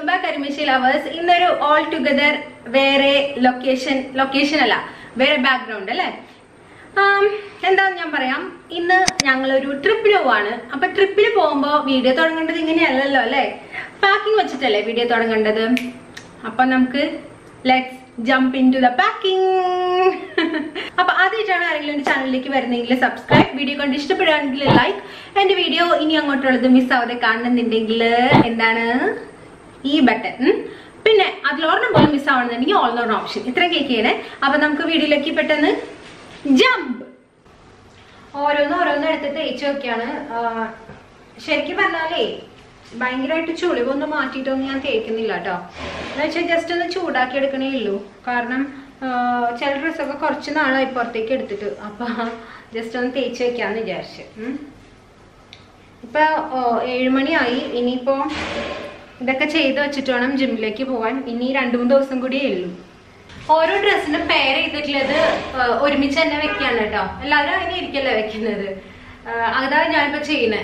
Back കരിമിഷി lovers ഇന്നൊരു all together വേറെ ലൊക്കേഷൻ ലൊക്കേഷൻ അല്ല വേറെ ബാക്ക്ഗ്രൗണ്ട് അല്ലേ ആം, എന്താന്ന് ഞാൻ പറയാം ഇന്ന് ഞങ്ങളൊരു ട്രിപ്പിന് പോവാണ് അപ്പൊ ട്രിപ്പിന് പോകുമ്പോ വീഡിയോ തുടങ്ങേണ്ടത് ഇങ്ങനെയല്ലല്ലോ അല്ലേ പാക്കിംഗ് വെച്ചിട്ടല്ലേ വീഡിയോ തുടങ്ങേണ്ടത് അപ്പൊ നമുക്ക് let's jump into the packing അപ്പൊ ആദ്യമായിട്ടാണ് ആരെങ്കിലും എന്റെ ചാനലിലേക്ക് വരുന്നെങ്കിൽ സബ്സ്ക്രൈബ് വീഡിയോ കണ്ട് ഇഷ്ടപ്പെടുകയാണെങ്കിൽ ലൈക്ക് എന്റെ വീഡിയോ ഇനി അങ്ങോട്ടുള്ളത് മിസ് ആവാതെ കാണുന്നുണ്ടെങ്കിൽ എന്താണ് ഈ ബട്ടൺ പിന്നെ അതിൽ ഒരെണ്ണം പോലും മിസ് ആവണമെന്നുണ്ടെങ്കിൽ ഓൾ എന്നൊരു ഓപ്ഷൻ ഇത്രയും ക്ലിക്ക് ചെയ്യണേ അപ്പൊ നമുക്ക് വീഡിയോയിലേക്ക് പെട്ടെന്ന് ജമ്പ് ഓരോന്ന് ഓരോന്ന് എടുത്ത് തേച്ച് വെക്കാണ് ആഹ് ശരിക്കും പറഞ്ഞാലേ ഭയങ്കരമായിട്ട് ചുളിവൊന്നും മാറ്റിയിട്ടൊന്നും ഞാൻ തേക്കുന്നില്ല കേട്ടോ എന്ന് വെച്ചാൽ ജസ്റ്റ് ഒന്ന് ചൂടാക്കി എടുക്കണേ ഉള്ളൂ കാരണം ആഹ് ചില ഡ്രസ്സൊക്കെ കുറച്ച് നാളായി പുറത്തേക്ക് എടുത്തിട്ട് അപ്പൊ ജസ്റ്റ് ഒന്ന് തേച്ച് വെക്കാന്ന് വിചാരിച്ചു ഉം. ഇപ്പൊ ആഹ് ഏഴുമണിയായി ഇനിയിപ്പോ ഇതൊക്കെ ചെയ്ത് വെച്ചിട്ട് വേണം ജിമ്മിലേക്ക് പോവാൻ ഇനി രണ്ടു മൂന്ന് ദിവസം കൂടിയേ ഉള്ളൂ ഓരോ ഡ്രസ്സിനും പെയർ ചെയ്തിട്ടുള്ളത് ആഹ് ഒരുമിച്ച് തന്നെ വെക്കാണ് കേട്ടോ എല്ലാവരും അങ്ങനെ ഇരിക്കല്ലേ വെക്കുന്നത് ആഹ് അതാ ഞാനിപ്പോ ചെയ്യുന്നത്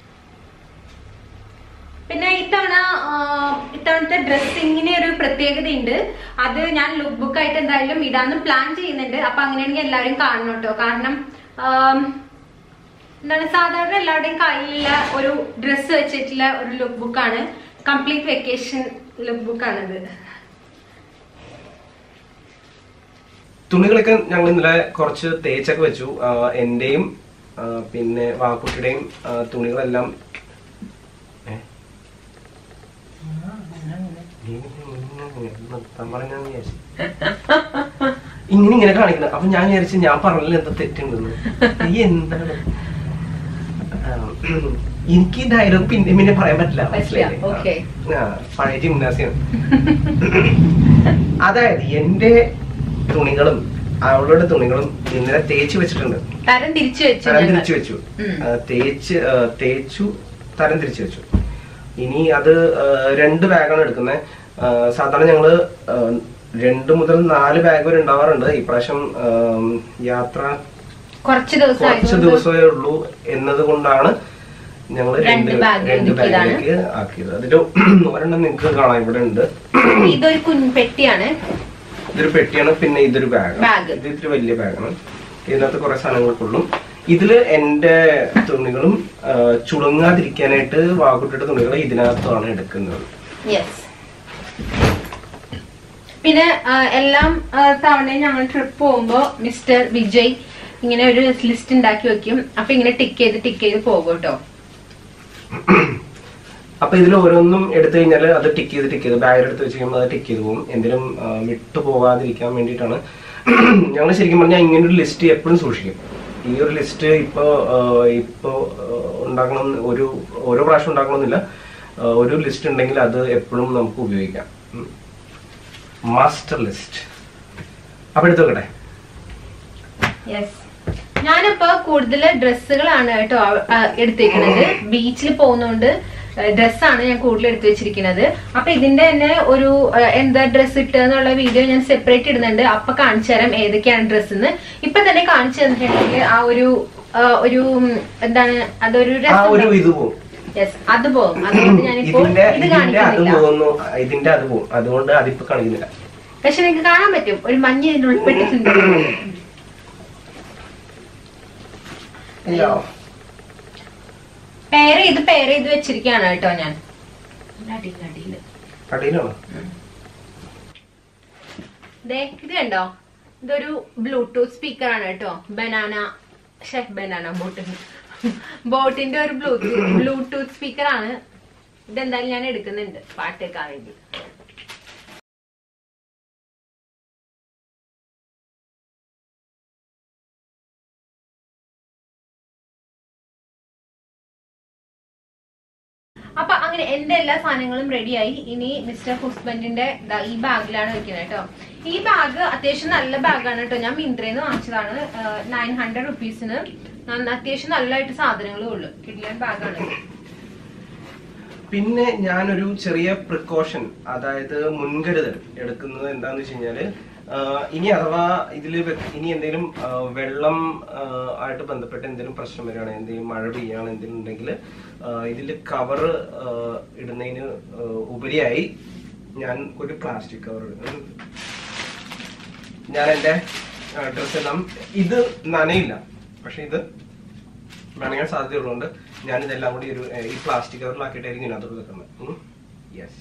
പിന്നെ ഇത്തവണ ആഹ് ഇത്തവണത്തെ ഡ്രസ്സിങ്ങിന് ഒരു പ്രത്യേകതയുണ്ട് അത് ഞാൻ ലുക്ക് ബുക്ക് ആയിട്ട് എന്തായാലും ഇടാന്ന് പ്ലാൻ ചെയ്യുന്നുണ്ട് അപ്പൊ അങ്ങനെയാണെങ്കിൽ എല്ലാവരും കാണണം കേട്ടോ കാരണം ആം, എന്താണ് സാധാരണ എല്ലാവരുടെയും കയ്യിലുള്ള ഒരു ഡ്രസ്സ് വെച്ചിട്ടുള്ള ഒരു ലുക്ക് ബുക്കാണ് കംപ്ലീറ്റ് വെക്കേഷൻ ലുക്ക് ബുക്കാണിത് തുണികളൊക്കെ ഞങ്ങൾ ഇന്നലെ കുറച്ച് തേച്ചൊക്കെ വെച്ചു ആ, എന്റെയും ആ, പിന്നെ വാക്കുട്ടിയുടെയും ആ, തുണികളെല്ലാം ഏ? നീ നിർത്താൻ പറഞ്ഞാന്ന് വിചാരിച്ചു. ഇങ്ങനെ ഇങ്ങനെ കാണിക്കണം അപ്പൊ ഞാൻ വിചാരിച്ചു ഞാൻ പറഞ്ഞതിൽ എന്താ തെറ്റുണ്ടെന്ന് ഈ എന്താണ് ആ, എനിക്ക് ഈ ഡയലോഗ് പിന്നെ പിന്നെ പറയാൻ പറ്റില്ല മനസ്സിലായില്ലേ? ആ. Okay. ആ, പഴയ ജിംനാസിയം അതായത് എന്റെ തുണികളും അവളുടെ തുണികളും ഇന്നലെ തേച്ച് വെച്ചിട്ടുണ്ട് തരം തിരിച്ചു വെച്ചു തരം ഞങ്ങൾ. തിരിച്ചു വെച്ചു ഉം. ആ, തേച്ച് ആ, തേച്ചു തരം തിരിച്ചു വെച്ചു ഇനി അത് ആ, രണ്ട് ബാഗാണ് എടുക്കുന്നത് സാധാരണ ഞങ്ങള് ആ, രണ്ട് മുതൽ നാല് ബാഗ് വരെ ഉണ്ടാവാറുണ്ട് ഇപ്രാവശ്യം ആ, യാത്ര കുറച്ച് ദിവസം കുറച്ച് ദിവസമേ ഉള്ളൂ എന്നത് കൊണ്ടാണ് ഞങ്ങൾ രണ്ട് രണ്ട് bag രണ്ട് ഒതുക്കിയതാണ്. ബാഗിലേക്ക് ആക്കിയത് അതിൽ ഒരെണ്ണം നിങ്ങൾക്ക് കാണാം ഇവിടെ ഉണ്ട് ഇതൊരു കുഞ്ഞുപെട്ടിയാണ് ഇതൊരു പെട്ടിയാണ് പിന്നെ ഇതൊരു ബാഗ് Bag. ഇത് ഇത്തിരി വലിയ ബാഗാണ് ഇതിനകത്ത് കുറെ സാധനങ്ങൾ കൊള്ളും ഇതില് എന്റെ തുണികളും ആ, ചുളുങ്ങാതിരിക്കാനായിട്ട് വാക്കുട്ടിയുടെ തുണികൾ ഇതിനകത്താണ് എടുക്കുന്നത് യെസ് പിന്നെ ആ, എല്ലാം ആ, തവണയും ഞങ്ങൾ ട്രിപ്പ് പോകുമ്പോ മിസ്റ്റർ വിജയ് ഇങ്ങനെ ഒരു ലിസ്റ്റ് ഉണ്ടാക്കി വെക്കും അപ്പൊ ഇങ്ങനെ ടിക്ക് ചെയ്ത് ടിക്ക് ചെയ്ത് പോകും കേട്ടോ അപ്പൊ ഇതിൽ ഓരോന്നും എടുത്തു കഴിഞ്ഞാൽ അത് ടിക്ക് ചെയ്ത് ടിക്ക് ചെയ്ത് ബാഗിൽ എടുത്ത് വെച്ച് കഴിയുമ്പോൾ അത് ടിക്ക് ചെയ്ത് പോകും എന്തെങ്കിലും ആ, വിട്ടു പോകാതിരിക്കാൻ വേണ്ടിയിട്ടാണ് ഞങ്ങൾ ശരിക്കും പറഞ്ഞാൽ ഇങ്ങനെ ഒരു ലിസ്റ്റ് എപ്പോഴും സൂക്ഷിക്കും ഈ ഒരു ലിസ്റ്റ് ഇപ്പോ ആ, ഇപ്പോ ആ, ഉണ്ടാക്കണം ഒരു ഓരോ പ്രാവശ്യം ഉണ്ടാക്കണമെന്നില്ല ആ, ഒരു ലിസ്റ്റ് ഉണ്ടെങ്കിൽ അത് എപ്പോഴും നമുക്ക് ഉപയോഗിക്കാം മാസ്റ്റർ ലിസ്റ്റ് അപ്പൊ എടുത്തു വെക്കട്ടെ യെസ് ഞാനിപ്പോ കൂടുതൽ ഡ്രസ്സുകളാണ് കേട്ടോ ആ, എടുത്തേക്കണത് ബീച്ചിൽ പോകുന്നോണ്ട് ഡ്രസ്സാണ് ഞാൻ കൂടുതൽ എടുത്തു വെച്ചിരിക്കുന്നത് അപ്പൊ ഇതിന്റെ തന്നെ ഒരു ആ, എന്താ ഡ്രസ്സ് ഇട്ടെന്നുള്ള വീഡിയോ ഞാൻ സെപ്പറേറ്റ് ഇടുന്നുണ്ട് അപ്പൊ കാണിച്ചു തരാം ഏതൊക്കെയാണ് ഡ്രസ്സ് എന്ന് ഇപ്പൊ തന്നെ കാണിച്ചു തന്നിട്ടുണ്ടെങ്കിൽ ആ ഒരു ആ, ഒരു ഉം, എന്താണ് അതൊരു ആ ഒരു രസം ഇത് പോകും യെസ് അത് പോകും അതുകൊണ്ട് ഞാനിപ്പോ ഇതിന്റെ ഇത് ഇതിന്റെ അത് കാണിക്കുന്നില്ല പോകുന്നു ഇതിന്റെ അത് പോകും അതുകൊണ്ട് അതിപ്പോ കാണിക്കുന്നില്ല പക്ഷെ നിങ്ങൾക്ക് കാണാൻ പറ്റും ഒരു മഞ്ഞ ഇതിൽ ഉൾപ്പെട്ടിട്ടുണ്ട് അയ്യോ പേര് ചെയ്ത് പേര് ചെയ്ത് വെച്ചിരിക്കുകയാണ് കേട്ടോ ഞാൻ അടിയിൽ അടിയിൽ അടിയിലാണോ ദേ ഇത് കണ്ടോ ഇതൊരു ബ്ലൂടൂത്ത് സ്പീക്കർ ആണ് കേട്ടോ ബനാന ഷെഫ് ബനാന ബോട്ട് ബോട്ടിന്റെ ഒരു ബ്ലൂടൂത്ത് ബ്ലൂടൂത്ത് സ്പീക്കർ ആണ് ഇതെന്തായാലും ഞാൻ എടുക്കുന്നുണ്ട് പാട്ട് കേൾക്കാൻ വേണ്ടി അപ്പൊ അങ്ങനെ എന്റെ എല്ലാ സാധനങ്ങളും റെഡിയായി ഇനി മിസ്റ്റർ ഹസ്ബൻഡിന്റെ ദാ ഈ ബാഗിലാണ് വെക്കുന്നത് കേട്ടോ ഈ ബാഗ് അത്യാവശ്യം നല്ല ബാഗാണ് കേട്ടോ ഞാൻ മിന്ത്രയിൽ നിന്ന് വാങ്ങിച്ചതാണ് നയൻ ഹൺഡ്രഡ് റുപ്പീസിന് അത്യാവശ്യം നല്ലതായിട്ട് സാധനങ്ങളും ഉള്ളു കിഡ്ലൻ ബാഗാണ് പിന്നെ ഞാനൊരു ചെറിയ പ്രിക്കോഷൻ അതായത് മുൻകരുതൽ എടുക്കുന്നത് എന്താന്ന് വെച്ച് കഴിഞ്ഞാല് ആ, ഇനി അഥവാ ഇതിൽ ഇനി എന്തെങ്കിലും ആ, വെള്ളം ആ, ആയിട്ട് ബന്ധപ്പെട്ട് എന്തെങ്കിലും പ്രശ്നം വരികയാണ് എന്തെങ്കിലും മഴ പെയ്യാണ് എന്തെങ്കിലും ഉണ്ടെങ്കിൽ ഇതിൽ കവർ ഇടുന്നതിന് ആ, ഉപരിയായി ഞാൻ ഒരു പ്ലാസ്റ്റിക് കവർ ഞാൻ എന്റെ ഡ്രസ് എല്ലാം ഇത് നനയില്ല പക്ഷെ ഇത് നനയാൻ സാധ്യതയുള്ളതുകൊണ്ട് ഞാൻ ഇതെല്ലാം കൂടി ഒരു ഏഹ്, ഈ പ്ലാസ്റ്റിക് കവറിലാക്കിയിട്ടായിരിക്കും ഇതിനകത്തോട്ട് വെക്കുന്നത് യെസ്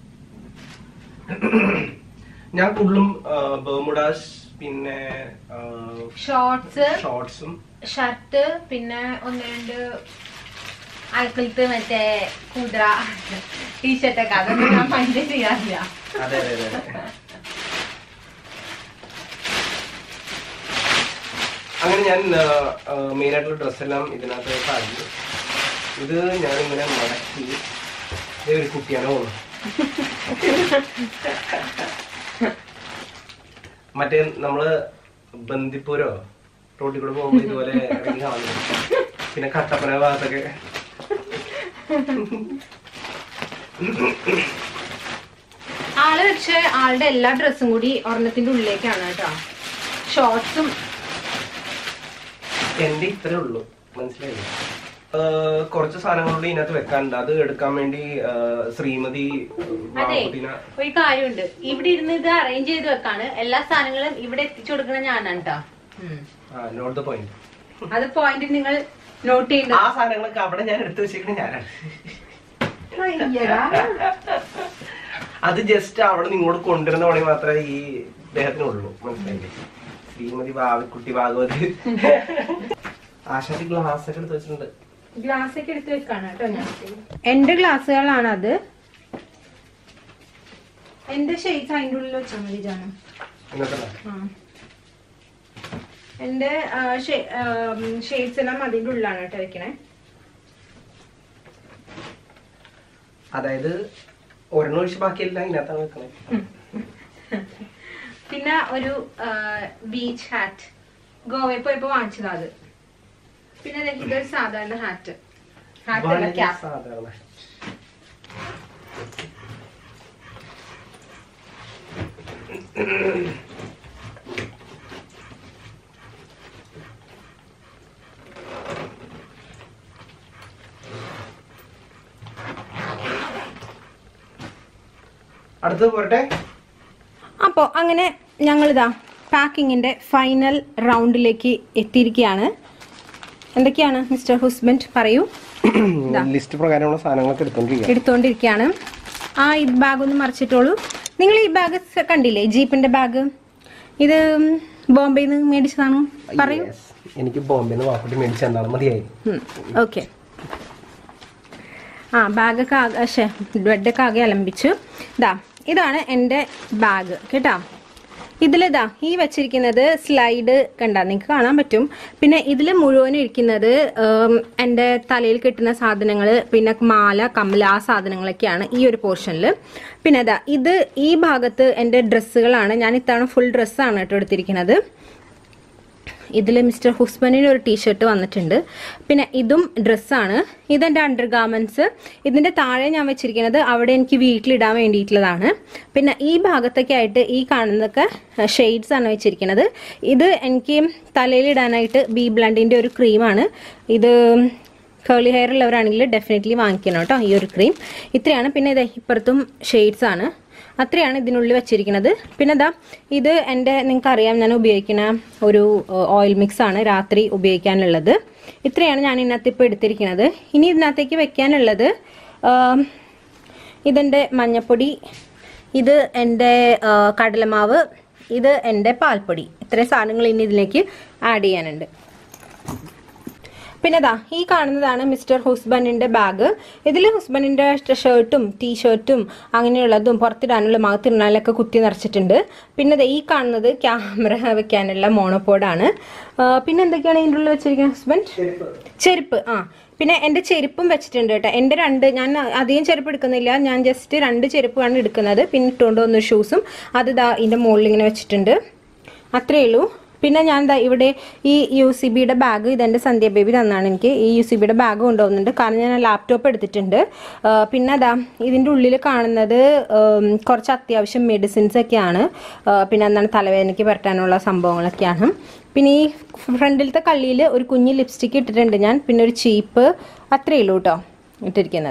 ഞാൻ കൂടുതലും ബർമുഡാസ് പിന്നെ ഷോർട്സ് ഷോർട്സും ഷർട്ട് പിന്നെ ഒന്ന് രണ്ട് അയക്കിളത്ത് മറ്റേ കുതിര ടീഷർട്ടൊക്കെ അതൊന്നും ഞാൻ മൈൻഡ് ചെയ്യാറില്ല അതെ അതെ അതെ അതെ. അങ്ങനെ ഞാൻ മെയിൻ ആയിട്ടുള്ള ഡ്രസ്സെല്ലാം ഇതിനകത്ത് ആക്കി ഇത് ഞാൻ ഇങ്ങനെ മടക്കി ദേ ഒരു കുട്ടിയാണ് പോകുന്നു മറ്റേ നമ്മള് ബന്ദിപ്പൂരോ റോഡിൽ കൂടെ പോകുമ്പോ ഇതുപോലെ ഇറങ്ങി കാണുന്നു പിന്നെ കട്ടപ്പന ഭാഗത്തൊക്കെ ആള് പക്ഷെ ആളുടെ എല്ലാ ഡ്രസ്സും കൂടി ഒരെണ്ണത്തിന്റെ ഉള്ളിലേക്കാണ് കേട്ടോ ഷോർട്സും എന്റെ ഇത്രേ ഉള്ളൂ മനസ്സിലായില്ലേ ആഹ് കുറച്ച് സാധനങ്ങളുടെ ഇതിനകത്ത് വെക്കാനുണ്ട് അത് എടുക്കാൻ വേണ്ടി ആഹ് ശ്രീമതി അതെ മാക്കുട്ടിനെ ഒരു കാര്യമുണ്ട് ഇവിടെ ഇരുന്ന് ഇത് അറേഞ്ച് ചെയ്ത് വെക്കാണ് എല്ലാ സാധനങ്ങളും ഇവിടെ എത്തിച്ചു കൊടുക്കണ ഞാനാണ് കേട്ടോ നോട്ട് ദ പോയിന്റ് അത് പോയിന്റ് നിങ്ങൾ നോട്ട് ആ ചെയ്യണ്ട സാധനങ്ങളൊക്കെ അവിടെ ഞാൻ എടുത്തു വെച്ചിരിക്കുന്നത് ഞാനാണ് അയ്യടാ. അത് ജസ്റ്റ് അവിടെ നിങ്ങോട്ട് കൊണ്ടുവരുന്ന പണി മാത്രമേ ഈ ഇദ്ദേഹത്തിനുള്ളൂ മനസ്സിലായില്ലേ ശ്രീമതി ഭാവിക്കുട്ടി ഭാഗവതി ആശാദി ഗ്ലാസ് ഒക്കെ എടുത്ത് വെച്ചിട്ടുണ്ട് ഗ്ലാസ് ഒക്കെ എടുത്ത് വെക്കാണ് കേട്ടോ ഞാൻ എന്റെ ഗ്ലാസ്സുകളാണ് അത് എന്റെ ഷെയ്ഡ്സ് അതിന്റെ ഉള്ളിൽ വെച്ചാൽ മതി ജാനം ഇന്നത്തെ ആ. എന്റെ ഷെയ്ഡ്സ് എല്ലാം അതിന്റെ ഉള്ളിലാണ് കേട്ടോ വെക്കണേ അതായത് ഒരെണ്ണം ഒഴിച്ച് ബാക്കിയെല്ലാം ഇതിനകത്താണ് വെക്കണേ പിന്നെ ഒരു ബീച്ച് ഹാറ്റ് ഗോവയിൽ പോയപ്പോ വാങ്ങിച്ചതാ അത് പിന്നെ ദേ ഇതൊരു സാധാരണ ഹാറ്റ് ഹാറ്റ് അല്ല വളരെ ക്യാപ്പ് സാധാരണ അടുത്തത് പോരട്ടെ അപ്പോൾ അങ്ങനെ ഞങ്ങളിതാ പാക്കിങ്ങിന്റെ ഫൈനൽ റൗണ്ടിലേക്ക് എത്തിയിരിക്കുകയാണ് എന്തൊക്കെയാണ് മിസ്റ്റർ ഹസ്ബൻഡ് പറയൂ ലിസ്റ്റ് പ്രകാരമുള്ള സാധനങ്ങളൊക്കെ എടുത്തോണ്ടിരിക്കുക എടുത്തോണ്ടിരിക്കുകയാണ് ആ ഈ ബാഗ് ഒന്ന് മറിച്ചിട്ടോളൂ നിങ്ങൾ ഈ ബാഗ് കണ്ടില്ലേ ജീപ്പിന്റെ ബാഗ് ഇത് ബോംബെയിൽ നിന്ന് മേടിച്ചതാണോ പറയൂ Yes. എനിക്ക് ബോംബെന്ന് വാക്കുട്ടി മേടിച്ച് തന്നാലും മതിയായി ഓക്കെ ആ ബാഗൊക്കെ ആകെ ശേ ബെഡൊക്കെ ആകെ അലമ്പിച്ചു ഇതാ ഇതാണ് എൻ്റെ ബാഗ് കേട്ടോ ഇതിലിതാ ഈ വെച്ചിരിക്കുന്നത് സ്ലൈഡ് കണ്ടാ നിങ്ങൾക്ക് കാണാൻ പറ്റും പിന്നെ ഇതിൽ മുഴുവനും ഇരിക്കുന്നത് ഉം, എൻ്റെ തലയിൽ കെട്ടുന്ന സാധനങ്ങൾ പിന്നെ മാല കമ്മൽ ആ സാധനങ്ങളൊക്കെയാണ് ഈ ഒരു പോർഷനിൽ പിന്നെ ഇതാ ഇത് ഈ ഭാഗത്ത് എൻ്റെ ഡ്രസ്സുകളാണ് ഞാൻ ഇത്തവണ ഫുൾ ഡ്രസ്സാണ് കേട്ടോ എടുത്തിരിക്കുന്നത് ഇതിൽ മിസ്റ്റർ ഹുസ്ബനിന് ഒരു ടീഷർട്ട് വന്നിട്ടുണ്ട് പിന്നെ ഇതും ഡ്രസ്സാണ് ഇതെൻ്റെ അണ്ടർ ഗാർമെൻറ്റ്സ് ഇതിൻ്റെ താഴെ ഞാൻ വെച്ചിരിക്കുന്നത് അവിടെ എനിക്ക് വീട്ടിലിടാൻ വേണ്ടിയിട്ടുള്ളതാണ് പിന്നെ ഈ ഭാഗത്തൊക്കെ ആയിട്ട് ഈ കാണുന്നതൊക്കെ ഷെയ്ഡ്സ് ആണ് വെച്ചിരിക്കുന്നത് ഇത് എനിക്ക് തലയിലിടാനായിട്ട് ബി ബ്ലണ്ടിൻ്റെ ഒരു ക്രീമാണ് ഇത് കേളി ഹെയർ ഉള്ളവരാണെങ്കിൽ ഡെഫിനറ്റ്ലി വാങ്ങിക്കണം കേട്ടോ ഈ ഒരു ക്രീം ഇത്രയാണ് പിന്നെ ഇത് ഇപ്പുറത്തും ഷെയ്ഡ്സ് ആണ് അത്രയാണ് ഇതിനുള്ളിൽ വെച്ചിരിക്കുന്നത് പിന്നെ ഇതാ ഇത് എൻ്റെ നിങ്ങൾക്ക് അറിയാം ഞാൻ ഉപയോഗിക്കുന്ന ഒരു ഓയിൽ മിക്സ് ആണ് രാത്രി ഉപയോഗിക്കാനുള്ളത് ഇത്രയാണ് ഞാൻ ഇതിനകത്ത് ഇപ്പോൾ എടുത്തിരിക്കുന്നത് ഇനി ഇതിനകത്തേക്ക് വെക്കാനുള്ളത് ആം, ഇതെൻ്റെ മഞ്ഞപ്പൊടി ഇത് എൻ്റെ ആ, കടലമാവ് ഇത് എൻ്റെ പാൽപ്പൊടി ഇത്രയും സാധനങ്ങൾ ഇനി ഇതിലേക്ക് ആഡ് ചെയ്യാനുണ്ട് പിന്നെ ദാ ഈ കാണുന്നതാണ് മിസ്റ്റർ ഹുസ്ബൻഡിന്റെ ബാഗ് ഇതിൽ ഹുസ്ബൻഡിന്റെ ഷർട്ടും ടീഷർട്ടും അങ്ങനെയുള്ളതും പുറത്തിടാനുള്ള മകത്തിടാനൊക്കെ കുത്തി നിറച്ചിട്ടുണ്ട് പിന്നെ ദാ ഈ കാണുന്നത് ക്യാമറ വെക്കാനുള്ള മോണോപോഡാണ് പിന്നെ എന്തൊക്കെയാണ് ഇതിൻ്റെ ഉള്ളിൽ വെച്ചിരിക്കുന്നത് ഹസ്ബൻഡ് ചെരുപ്പ് ആ പിന്നെ എൻ്റെ ചെരുപ്പും വെച്ചിട്ടുണ്ട് കേട്ടോ എൻ്റെ രണ്ട് ഞാൻ അധികം ചെരുപ്പ് എടുക്കുന്നില്ല ഞാൻ ജസ്റ്റ് രണ്ട് ചെരുപ്പാണ് എടുക്കുന്നത് പിന്നെ ഇട്ടുകൊണ്ട് വന്ന ഷൂസും അത് ദാ ഇതിൻ്റെ മുകളിൽ ഇങ്ങനെ വെച്ചിട്ടുണ്ട് അത്രയേ ഉള്ളൂ പിന്നെ ഞാൻ ദാ ഇവിടെ ഈ യു സി ബിയുടെ ബാഗ് ഇതെൻ്റെ സന്ധ്യ ബേബി തന്നാണ് എനിക്ക് ഈ യു സി ബിയുടെ ബാഗ് കൊണ്ടുപോകുന്നുണ്ട് കാരണം ഞാൻ ലാപ്ടോപ്പ് എടുത്തിട്ടുണ്ട് ആ, പിന്നെ അതാ ഇതിൻ്റെ ഉള്ളിൽ കാണുന്നത് ഉം, കുറച്ച് അത്യാവശ്യം മെഡിസിൻസ് ഒക്കെയാണ് ആ, പിന്നെ എന്താണ് തലവേദനയ്ക്ക് പരട്ടാനുള്ള സംഭവങ്ങളൊക്കെയാണ് പിന്നെ ഈ ഫ്രണ്ടിലത്തെ കള്ളിയിൽ ഒരു കുഞ്ഞ് ലിപ്സ്റ്റിക്ക് ഇട്ടിട്ടുണ്ട് ഞാൻ പിന്നെ ഒരു ചീപ്പ് അത്രയേ ഉള്ളൂ കേട്ടോ ഇട്ടിരിക്കുന്നത്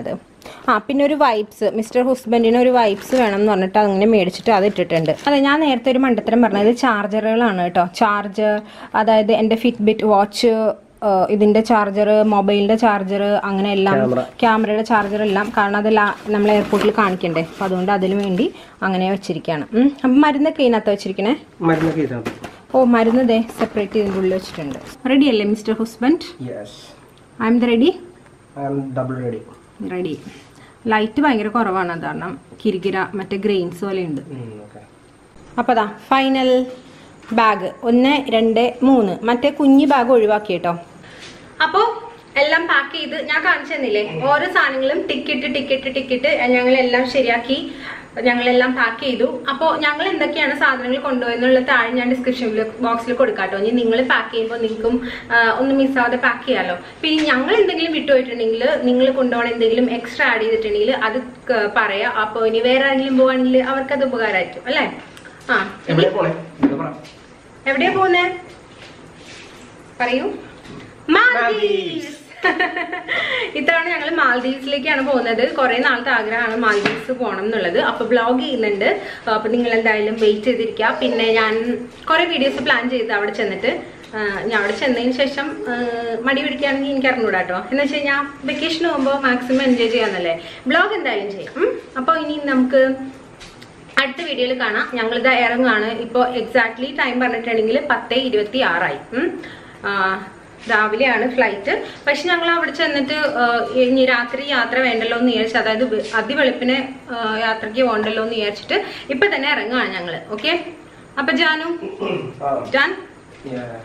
ആ പിന്നെ ഒരു വൈബ്സ് മിസ്റ്റർ ഹസ്ബൻഡിന് ഒരു വൈബ്സ് വേണം എന്ന് പറഞ്ഞിട്ട് അങ്ങനെ മേടിച്ചിട്ട് അത് ഇട്ടിട്ടുണ്ട് അതെ ഞാൻ നേരത്തെ ഒരു മണ്ടത്തരം പറഞ്ഞത് ചാർജറുകളാണ് കേട്ടോ ചാർജർ അതായത് എൻ്റെ ഫിറ്റ്ബിറ്റ് വാച്ച് ഇതിന്റെ ചാർജർ മൊബൈലിന്റെ ചാർജർ അങ്ങനെ എല്ലാം Camera. ക്യാമറയുടെ ചാർജർ എല്ലാം കാരണം അത് നമ്മൾ എയർപോർട്ടിൽ കാണിക്കണ്ടേ അപ്പം അതുകൊണ്ട് അതിന് വേണ്ടി അങ്ങനെ വെച്ചിരിക്കുകയാണ് ഉം. അപ്പം മരുന്നൊക്കെ ഇതിനകത്ത് വെച്ചിരിക്കണേ മരുന്നൊക്കെ ഇതാണ് ഓ മരുന്ന് ദേ സെപ്പറേറ്റ് ഇതിൻ്റെ ഉള്ളിൽ വെച്ചിട്ടുണ്ട് റെഡി അല്ലേ mister husband yes I am ready I am double ready ready light ഭയങ്കര കുറവാണ് അത് കാരണം കിരികിര മറ്റേ ഗ്രെയിൻസ് പോലെ ഉണ്ട് ഓക്കെ അപ്പോൾ അതാ ഫൈനൽ ബാഗ് ഒന്ന് രണ്ട് മൂന്ന് മറ്റേ കുഞ്ഞി ബാഗ് ഒഴിവാക്കി കേട്ടോ അപ്പോൾ എല്ലാം പാക്ക് ചെയ്ത് ഞാൻ കാണിച്ചു തന്നില്ലേ ഓരോ സാധനങ്ങളും ടിക്കറ്റ് ടിക്കറ്റ് ടിക്കറ്റ് ഞങ്ങളെല്ലാം ശരിയാക്കി ഞങ്ങളെല്ലാം പാക്ക് ചെയ്തു അപ്പോൾ ഞങ്ങൾ എന്തൊക്കെയാണ് സാധനങ്ങൾ കൊണ്ടുപോയെന്നുള്ള താഴെ ഞാൻ ഡിസ്ക്രിപ്ഷൻ ബോക്സിൽ കൊടുക്കാട്ടോ ഇനി നിങ്ങൾ പാക്ക് ചെയ്യുമ്പോൾ നിങ്ങൾക്കും ആ, ഒന്നും മിസ്സാവാതെ പാക്ക് ചെയ്യാമല്ലോ പിന്നെ ഞങ്ങൾ എന്തെങ്കിലും വിട്ടുപോയിട്ടുണ്ടെങ്കിൽ നിങ്ങൾ കൊണ്ടുപോകണം എന്തെങ്കിലും എക്സ്ട്രാ ആഡ് ചെയ്തിട്ടുണ്ടെങ്കിൽ അത് ക- പറയാം അപ്പോൾ ഇനി വേറെ ആരെങ്കിലും പോവാണെങ്കിൽ അവർക്കത് ഉപകാരമായിരിക്കും അല്ലേ ആ എവിടെ പോണേ ഇത് പറ എവിടെയാ പോകുന്നേ പറയൂ മാൽദീവ്സ് ഇത്തവണ ഞങ്ങൾ മാൽദീവ്സിലേക്കാണ് പോകുന്നത് കുറെ നാളത്തെ ആഗ്രഹമാണ് മാൽദീവ്സ് പോകണം എന്നുള്ളത് അപ്പൊ ബ്ലോഗ് ചെയ്യുന്നുണ്ട് അപ്പൊ നിങ്ങൾ എന്തായാലും വെയിറ്റ് ചെയ്തിരിക്കുക പിന്നെ ഞാൻ കുറെ വീഡിയോസ് പ്ലാൻ ചെയ്ത് അവിടെ ചെന്നിട്ട് ആ, ഞാൻ അവിടെ ചെന്നതിന് ശേഷം ആ, മടി പിടിക്കുകയാണെങ്കിൽ എനിക്ക് അറിഞ്ഞൂടാ കേട്ടോ എന്ന് വെച്ച് കഴിഞ്ഞാൽ വെക്കേഷൻ പോകുമ്പോൾ മാക്സിമം എൻജോയ് ചെയ്യാന്നല്ലേ ബ്ലോഗ് എന്തായാലും ചെയ്യാം ഉം. അപ്പോൾ ഇനി നമുക്ക് അടുത്ത വീഡിയോയിൽ കാണാം ഞങ്ങളിത് ഇറങ്ങുകയാണ് ഇപ്പോൾ എക്സാക്ട്ലി ടൈം പറഞ്ഞിട്ടുണ്ടെങ്കിൽ പത്ത് ഇരുപത്തി ആറായി ഉം. ആ, രാവിലെയാണ് ഫ്ലൈറ്റ് പക്ഷെ ഞങ്ങൾ അവിടെ ചെന്നിട്ട് ആ, ഇനി രാത്രി യാത്ര വേണ്ടല്ലോ എന്ന് വിചാരിച്ചു അതായത് വെ- അതിവെളുപ്പിന് ആ, യാത്രയ്ക്ക് പോകണ്ടല്ലോ എന്ന് വിചാരിച്ചിട്ട് ഇപ്പൊ തന്നെ ഇറങ്ങുകയാണ് ഞങ്ങള് ഓക്കെ അപ്പൊ ജാനു ആ ജാൻ yeah.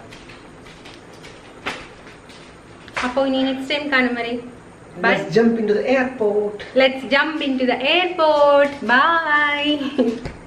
അപ്പോൾ ഇനി നെക്സ്റ്റ് ടൈം കാണും വരെ bye Let's jump into the airport. Let's jump into the airport by